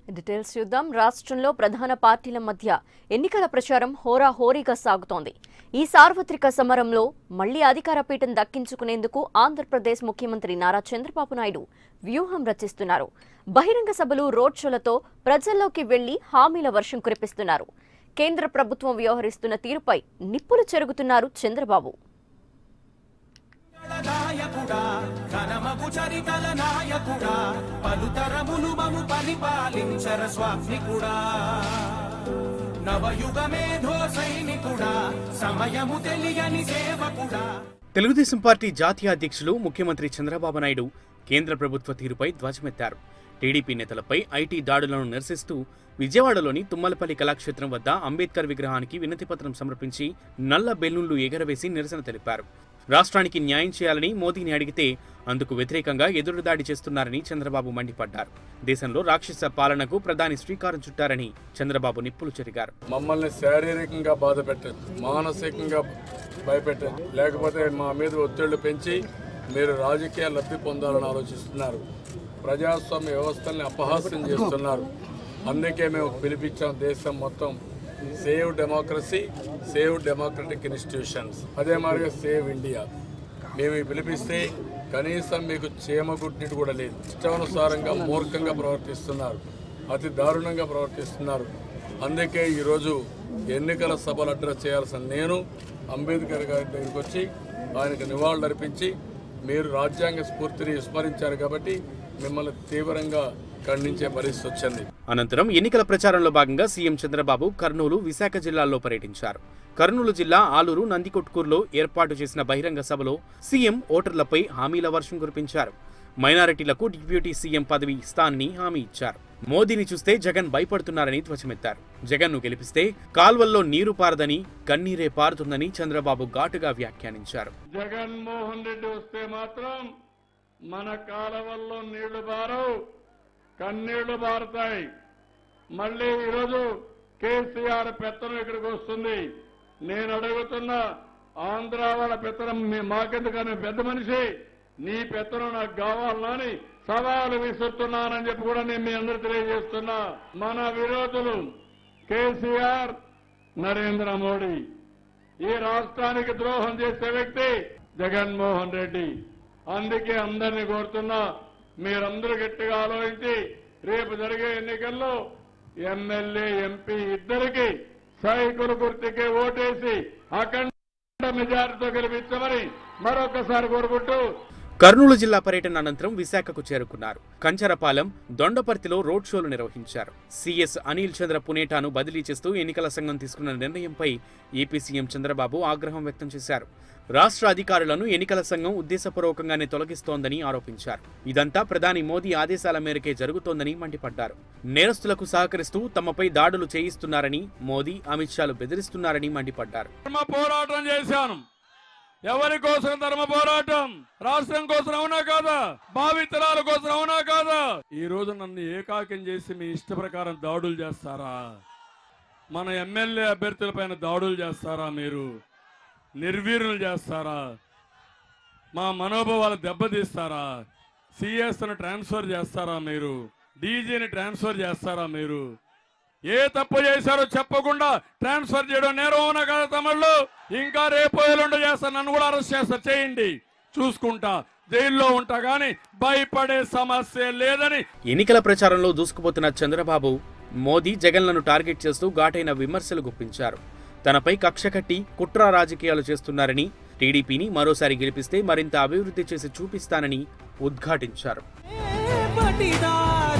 details చూద్దాం రాష్ట్రంలో ప్రధాన పార్టీల మధ్య ఎన్నికల ప్రచారం హోరాహోరీగా సాగుతోంది ఈ సార్వత్రిక సమరంలో మళ్లీ అధికార పీఠం దక్కించుకునేందుకు ఆంధ్రప్రదేశ్ ముఖ్యమంత్రి నారా చంద్రబాబు నాయుడు వ్యూహం రచిస్తున్నారు బహిరంగ సభలు రోడ్ షోలతో ప్రజల్లోకి వెళ్లి హామీల వర్షం కురిపిస్తున్నారు కేంద్ర ప్రభుత్వం వ్యవహరిస్తున్న తీరుపై నిప్పులు చెరుగుతున్నారు చంద్రబాబు నాయకుడా ఘనమగు చరితల నాయకుడా పలుతరములు మము పరిపాలించర స్వామికుడా నవయుగ మేధో సైనికుడా సమయము తెలియని సేవకుడా తెలుగుదేశం పార్టీ జాతీయ అధ్యక్షులు ముఖ్యమంత్రి చంద్రబాబు నాయుడు కేంద్ర ప్రభుత్వ తీరుపై ధ్వజమెత్తారు టీడీపీ నేతలపై ఐటీ దాడులను నిరసిస్తూ విజయవాడలోని తుమ్మలపల్లి కళాక్షేత్రం వద్ద అంబేద్కర్ విగ్రహానికి వినతిపత్రం సమర్పించి నల్ల బెలూన్లు ఎగరవేసి నిరసన తెలిపారు రాష్ట్రానికి న్యాయం చేయాలని మోదీని అడిగితే అందుకు వ్యతిరేకంగా ఎదురుదాడి చేస్తున్నారని చంద్రబాబు మండిపడ్డారు దేశంలో రాక్షస పాలనకు ప్రధాని శ్రీకారం చుట్టారని చంద్రబాబు నిప్పులు చెరిగారు మమ్మల్ని శారీరకంగా బాధ పెట్టదు మానసికంగా భయపెట్టదు లేకపోతే మా మీద ఒత్తిళ్లు పెంచి మీరు రాజకీయ లబ్ధి పొందాలని ఆలోచిస్తున్నారు ప్రజాస్వామ్య వ్యవస్థల్ని అపహాస్యం చేస్తున్నారు అందుకే మేము పిలిపించాం దేశం మొత్తం save democracy save democratic institutions అదే మాదిరిగా సేవ్ ఇండియా మేము ఈ పిలిపిస్తే కనీసం మీకు చీమగుడ్డిటి కూడా లేదు ఇష్టానుసారంగా మూర్ఖంగా ప్రవర్తిస్తున్నారు అతి దారుణంగా ప్రవర్తిస్తున్నారు అందుకే ఈరోజు ఎన్నికల సభలు అడ్రస్ చేయాల్సిన నేను అంబేద్కర్ గారి దగ్గరికి వచ్చి ఆయనకు నివాళులు అర్పించి మీరు రాజ్యాంగ స్ఫూర్తిని విస్మరించారు కాబట్టి మిమ్మల్ని తీవ్రంగా ఖండించే పరిస్థితి వచ్చింది అనంతరం ఎన్నికల ప్రచారంలో భాగంగా సీఎం చంద్రబాబు కర్నూలు విశాఖ జిల్లాల్లో పర్యటించారు కర్నూలు జిల్లా ఆలూరు నందికొట్కూరులో ఏర్పాటు చేసిన బహిరంగ సభలో సీఎం ఓటర్లపై హామీల వర్షం కురిపించారు మైనారిటీలకు డిప్యూటీ సీఎం పదవి ఇస్తానని హామీ ఇచ్చారు మోదీని చూస్తే జగన్ భయపడుతున్నారని ధ్వజమెత్తారు జగన్ను గెలిపిస్తే కాల్వల్లో నీరు పారదని కన్నీరే పారుతుందని చంద్రబాబు ఘాటుగా వ్యాఖ్యానించారు జగన్మోహన్ రెడ్డి వస్తే మాత్రం మన కాలవల్లో నీళ్లు బారవు కన్నీళ్లు బారుతాయి మళ్ళీ ఈరోజు కేసీఆర్ పెత్తనం ఇక్కడికి వస్తుంది నేను అడుగుతున్న ఆంధ్ర వాళ్ళ పెత్తనం మీ మాకెందుకని పెద్ద మనిషి నీ పెత్తనం నాకు కావాలని అని సవాలు విసురుతున్నానని చెప్పి కూడా నేను మీ అందరూ తెలియజేస్తున్నా మన విరోధులు కేసీఆర్ నరేంద్ర మోడీ ఈ రాష్ట్రానికి ద్రోహం చేసే వ్యక్తి జగన్మోహన్ రెడ్డి అందుకే అందరినీ కోరుతున్నా మీరందరూ గట్టిగా ఆలోచించి రేపు జరిగే ఎన్నికల్లో ఎమ్మెల్యే ఎంపీ ఇద్దరికి సైకిల్ గుర్తుకే ఓటేసి అఖండ మెజారిటీతో గెలిపించమని మరొకసారి కోరుకుంటూ కర్నూలు జిల్లా పర్యటన అనంతరం విశాఖకు చేరుకున్నారు కంచరపాలెం దొండపర్తిలో రోడ్ షోలు నిర్వహించారు సీఎస్ అనిల్ చంద్ర పునేటాను బదిలీ చేస్తూ ఎన్నికల సంఘం తీసుకున్న నిర్ణయంపై ఏపీ సీఎం చంద్రబాబు ఆగ్రహం వ్యక్తం చేశారు రాష్ట్ర అధికారులను ఎన్నికల సంఘం ఉద్దేశపూర్వకంగానే తొలగిస్తోందని ఆరోపించారు ఇదంతా ప్రధాని మోదీ ఆదేశాల మేరకే జరుగుతోందని మండిపడ్డారు నేరస్తులకు సహకరిస్తూ తమపై దాడులు చేయిస్తున్నారని మోదీ అమిత్ షాలు బెదిరిస్తున్నారని మండిపడ్డారు ధర్మ పోరాటం చేశాను ఎవరి కోసం ధర్మ పోరాటం రాష్ట్రం కోసం అవునా కాదా భావితరాల కోసం అవునా కాదా ఈ రోజు నన్ను ఏకాకిం చేసి మీ ఇష్ట ప్రకారం దాడులు చేస్తారా మన ఎమ్మెల్యే అభ్యర్థులపైన దాడులు చేస్తారా మీరు నిర్వీర్యులు చేస్తారా మా మనోభావాలు దెబ్బతీస్తారా సిఎస్ను ట్రాన్స్ఫర్ చేస్తారా మీరు డీజీని ట్రాన్స్ఫర్ చేస్తారా మీరు ఏ తప్పు చేశారో చెప్పకుండా ట్రాన్స్ఫర్ చేయడం నేరం అవునా కదా తమిళ్ళు ఇంకా రేపు ఎల్లుండి చేస్తారు నన్ను కూడా అరెస్ట్ చేస్తారు చేయండి చూసుకుంటా జైల్లో ఉంటా గాని భయపడే సమస్య లేదని ఎన్నికల ప్రచారంలో దూసుకుపోతున్న చంద్రబాబు మోదీ జగన్లను టార్గెట్ చేస్తూ ఘాటైన విమర్శలు గుప్పించారు తనపై కక్ష కట్టి కుట్ర రాజకీయాలు చేస్తున్నారని టీడీపీని మరోసారి గెలిపిస్తే మరింత అభివృద్ధి చేసి చూపిస్తానని ఉద్ఘాటించారు పటిదారి